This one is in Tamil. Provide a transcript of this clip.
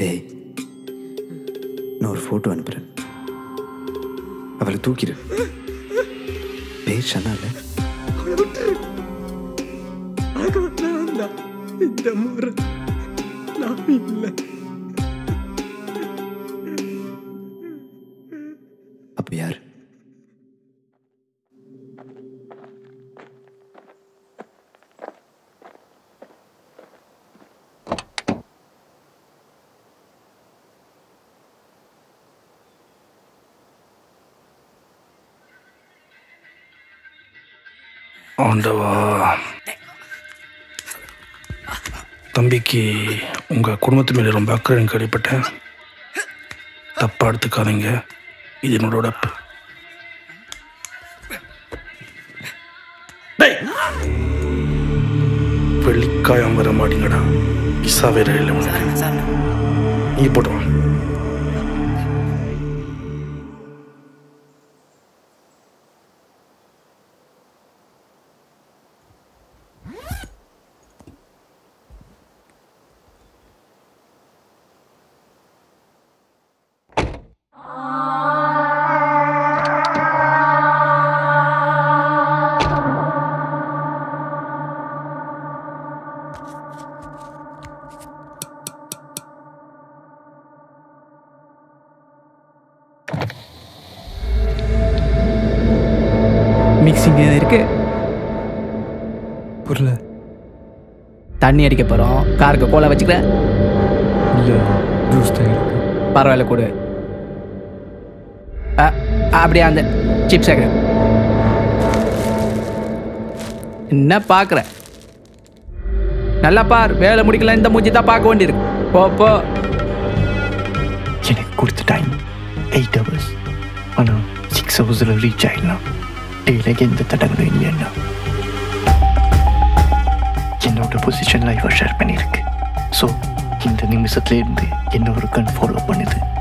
டேய் நான் ஒரு ஃபோட்டோ அனுப்புகிறேன் அவளை தூக்கிடு பேர் ஷனால இந்த முறை நான் இல்லை அப்போ யார் ஆண்டவா தம்பிக்கு உங்கள் குடும்பத்து மேலே ரொம்ப அக்கறை கேள்விப்பட்டேன் தப்பாக எடுத்துக்காதீங்க இது என்னோட உடப்பு டேய்! வெள்ளிக்காயம் வர மாட்டீங்கடா இசா வேற இல்லை உனக்கு நீ போட்டு வா மிக்சிங் இருக்கு புரியல தண்ணி அடிக்க போகிறோம் காருக்கு கோலை வச்சுக்கிறேன் இல்லை ஜூஸ் தான் இருக்கு பரவாயில்ல கொடு அ, அப்படியே அந்த சிப்ஸ் கேட்குறேன் என்ன பார்க்குற நல்லா பார் வேலை முடிக்கல இந்த மூஞ்சி தான் பார்க்க வேண்டியிருக்கு போ போ எனக்கு கொடுத்த டைம் எயிட் ஹவர்ஸ் ஆனால் சிக்ஸ் ஹவர்ஸில் ரீச் ஆயிடலாம் டேலைக்கு எந்த தடங்களும் இல்லைன்னா என்னோட பொசிஷன் லைஃபை ஷேர் பண்ணியிருக்கு ஸோ இந்த நிமிஷத்துல இருந்து என்ன ஒரு கண் ஃபாலோ பண்ணுது